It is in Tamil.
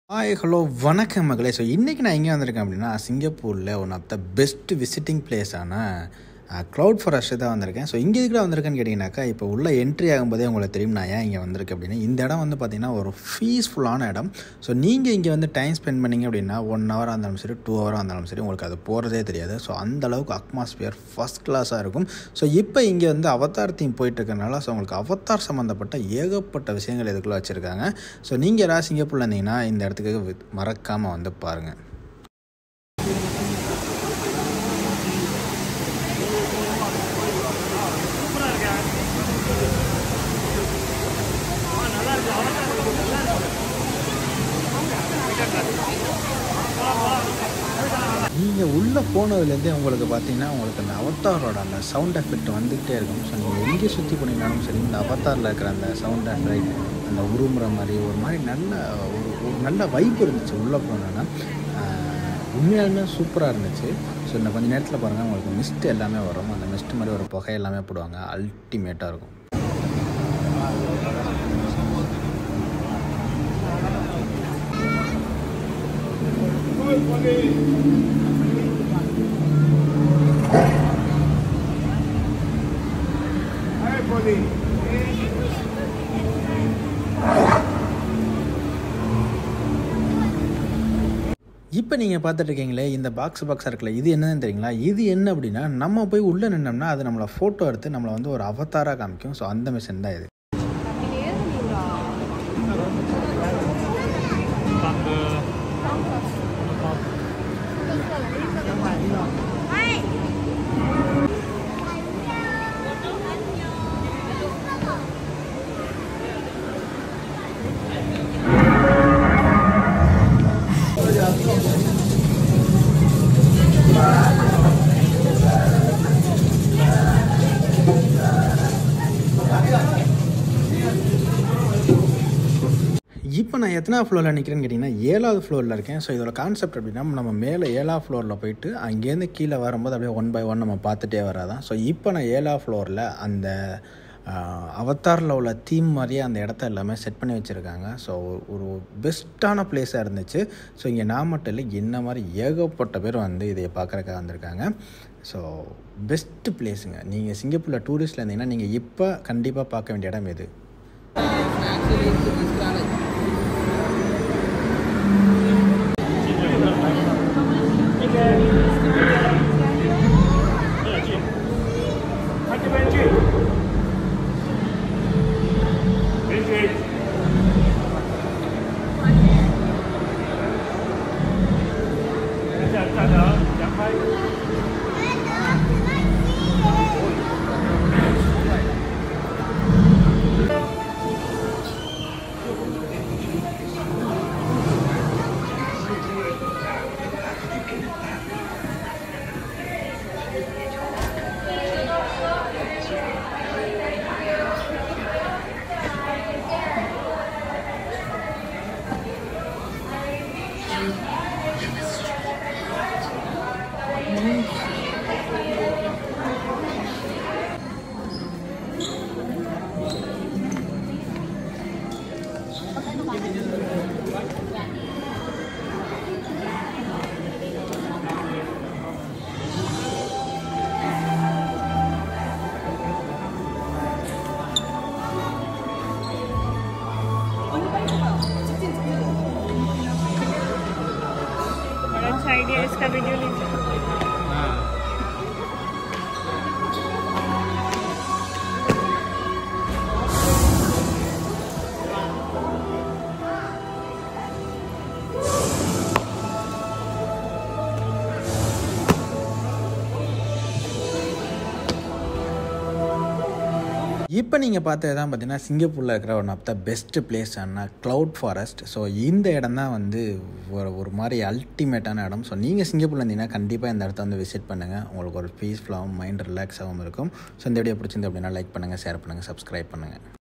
ஹாய் ஹலோ வணக்கம் மகளே ஸோ இன்றைக்கி நான் எங்கே வந்திருக்கேன் அப்படின்னா சிங்கப்பூரில் one of the best visiting பிளேஸான க்ளவுட் ஃபாரஸ்ட் தான் வந்திருக்கேன் ஸோ இங்கே இருக்கிற வந்திருக்கேன்னு கேட்டிங்கனாக்கா இப்போ உள்ள என்ட்ரி ஆகும்போதே உங்களுக்கு தெரியும் நான் ஏன் இங்கே வந்திருக்கேன் அப்படின்னா இந்த இடம் வந்து பார்த்திங்கன்னா ஒரு பீஸ்ஃபுல்லான இடம் ஸோ நீங்கள் இங்கே வந்து டைம் ஸ்பெண்ட் பண்ணிங்க அப்படின்னா ஒன் ஹவராக இருந்தாலும் சரி டூ ஹவராக இருந்தாலும் சரி உங்களுக்கு அது போகிறதே தெரியாது ஸோ அந்த அளவுக்கு அட்மாஸ்பியர் ஃபஸ்ட் கிளாஸாக இருக்கும் ஸோ இப்போ இங்கே வந்து அவதார் தீம் போயிட்டு இருக்கறனால ஸோ உங்களுக்கு அவதார் சம்மந்தப்பட்ட ஏகப்பட்ட விஷயங்கள் இதுக்குள்ளே வச்சுருக்காங்க ஸோ நீங்கள் யாராவது சிங்கப்பூரில் இருந்தீங்கன்னா இந்த இடத்துக்கு மறக்காமல் வந்து பாருங்கள் நீங்கள் உள்ளே போனதுலேருந்தே உங்களுக்கு பார்த்தீங்கன்னா உங்களுக்கு அந்த அவத்தாரோட அந்த சவுண்ட் எஃபெக்ட் வந்துக்கிட்டே இருக்கும் ஸோ நீங்கள் எங்கே சுற்றி போனீங்கனாலும் சரி இந்த அவத்தாரில் இருக்கிற அந்த சவுண்ட் எஃபெக்ட் அந்த உருமுறை மாதிரி ஒரு மாதிரி நல்ல ஒரு ஒரு நல்ல வைப் இருந்துச்சு உள்ளே போனோன்னா உண்மையாலுமே சூப்பராக இருந்துச்சு ஸோ இந்த கொஞ்சம் நேரத்தில் பாருங்கள் உங்களுக்கு மிஸ்ட் எல்லாமே வரும் அந்த மிஸ்ட் மாதிரி ஒரு புகை எல்லாமே போடுவாங்க அல்டிமேட்டாக இருக்கும் இப்போ நீங்கள் பார்த்துட்டு இருக்கீங்களே இந்த பாக்ஸ் பாக்ஸாக இருக்குல்ல இது என்னன்னு தெரியுங்களா இது என்ன அப்படின்னா நம்ம போய் உள்ளே நின்னோம்னா அது நம்மளை ஃபோட்டோ எடுத்து நம்மளை வந்து ஒரு அவதாராக காமிக்கும் ஸோ அந்த மிஷின் தான் இது இப்போ நான் எத்தனை ஃப்ளோரில் நிற்கிறேன்னு கேட்டிங்கன்னா ஏழாவது ஃப்ளோரில் இருக்கேன் ஸோ இதோட கான்செப்ட் அப்படின்னா நம்ம மேலே ஏழாவது ஃப்ளோரில் போயிட்டு அங்கேருந்து கீழே வரும்போது அப்படியே ஒன் பை ஒன் நம்ம பார்த்துட்டே வராதான் ஸோ இப்போ நான் ஏழாவது ஃப்ளோரில் அந்த அவத்தாரில் உள்ள தீம் மாதிரியே அந்த இடத்த எல்லாமே செட் பண்ணி வச்சுருக்காங்க ஸோ ஒரு பெஸ்ட்டான பிளேஸாக இருந்துச்சு ஸோ இங்கே நான் மட்டும் இல்லை என்ன மாதிரி ஏகப்பட்ட பேர் வந்து இதை பார்க்குறக்காக வந்திருக்காங்க ஸோ பெஸ்ட்டு பிளேஸுங்க நீங்கள் சிங்கப்பூரில் டூரிஸ்ட்டில் இருந்தீங்கன்னா நீங்கள் இப்போ கண்டிப்பாக பார்க்க வேண்டிய இடம் எது बड़ा अच्छा आइडिया है इसका वीडियो लीजिए இப்போ நீங்கள் பார்த்தது தான் பார்த்தீங்கன்னா சிங்கப்பூரில் இருக்கிற one of the best place ஆனா க்ளவுட் ஃபாரஸ்ட் ஸோ இந்த இடம் தான் வந்து ஒரு ஒரு மாதிரி அல்டிமேட்டான இடம் ஸோ நீங்கள் சிங்கப்பூரில் இருந்தீங்கன்னா கண்டிப்பாக இந்த இடத்த வந்து விசிட் பண்ணுங்கள் உங்களுக்கு ஒரு பீஸ்ஃபுல்லாகவும் மைண்ட் ரிலாக்ஸாகவும் இருக்கும் ஸோ இந்த வீடியோ பிடிச்சிருந்து அப்படின்னா லைக் பண்ணுங்கள் ஷேர் பண்ணுங்கள் சப்ஸ்கிரைப் பண்ணுங்கள்